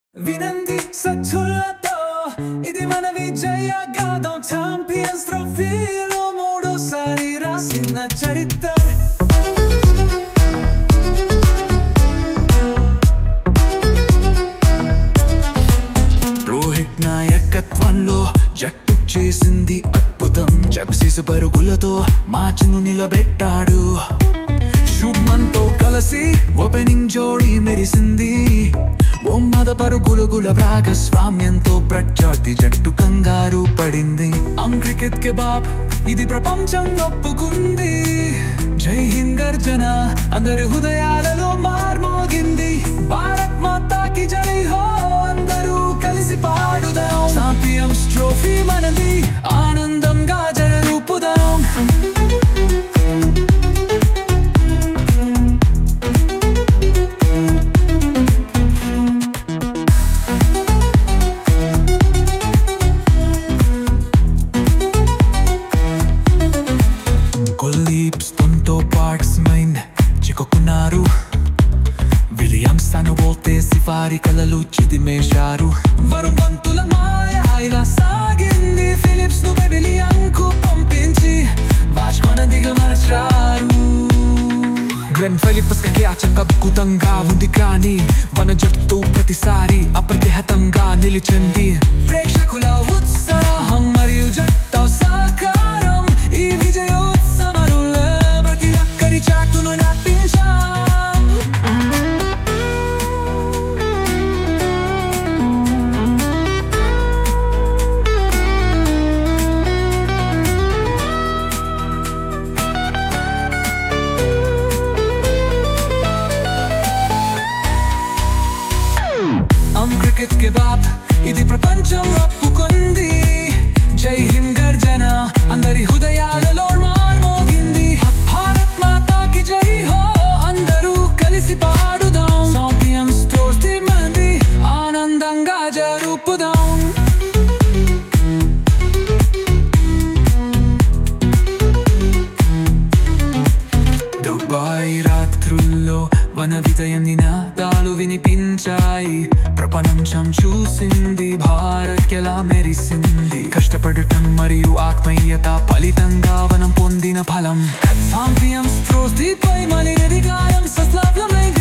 వినంది సచ్చులతో ఇది మన విజయ గాథం ఛాంపియన్స్ ట్రోఫీలో మూడోసారి రాసిన చరిత్ర రోహిత్ నాయకత్వంలో జట్టు చేసింది అద్భుతం జగసీసు పరుగులతో మాచును నిలబెట్టాడు శుభ్మన్ తో కలిసి ఓపెనింగ్ జోడి మెరిసింది బొమ్మద పరుగుల గుల భాగస్వామ్యంతో ప్రత్యర్థి జట్టు కంగారు పడింది అం క్రికెట్ కే బాప్ ఇది ప్రపంచం ఒప్పుకుంది జై హింద్ గర్జన అందరి హృదయాలలో మార్మోగింది భారత్ మాతాకి జై హో అందరూ కలిసి పాడుదాం ఛాంపియన్స్ ట్రోఫీ మనది ఆనందంగా జరుపుదాం కొల్లీప్స్ తొంతో పార్క్స్ మైండ్ చిక్కుకున్నారు విలియమ్స్ తను పోతే సిఫారి కలలు చిదిమేశారు వరుణ్ బంతుల మాయ ఇలా సాగింది ఫిలిప్స్ ను పెవిలియంకు పంపించి వాచ్మన్ దిగమర్చారు గ్లెన్ ఫిలిప్స్ కి అద్భుతంగా ఉంది కానీ వన జట్టు ప్రతిసారి అప్రతిహతంగా నిలిచింది ప్రేక్షకుల ఉత్సాహం మరియు జట్టు సహకారం ఈ విజయోత్సవాలు ప్రతి ఒక్కరి చాటును నప్పించాం అం క్రికెట్ కే బాప్ ఇది ప్రపంచం ఒప్పుకుంది జై హింద్ గర్జన అందరి హృదయాలలో మార్మోగింది భారత్ మాతాకి జై హో అందరూ కలిసి పాడుదాం ఛాంపియన్స్ ట్రోఫీ మంది ఆనందంగా జరుపుదాం దుబాయ్ రాత్రుల్లో వన విజయం నినాదాలు వినిపించాయి ప్రపంచం చూసింది భారత్ ఎలా మెరిసింది కష్టపడటం మరియు ఆత్మీయత ఫలితంగా వనం పొందిన ఫలం ఛాంపియన్స్ ట్రోఫీపై మళ్ళీ అధికారం సస్లాభ్యమైంది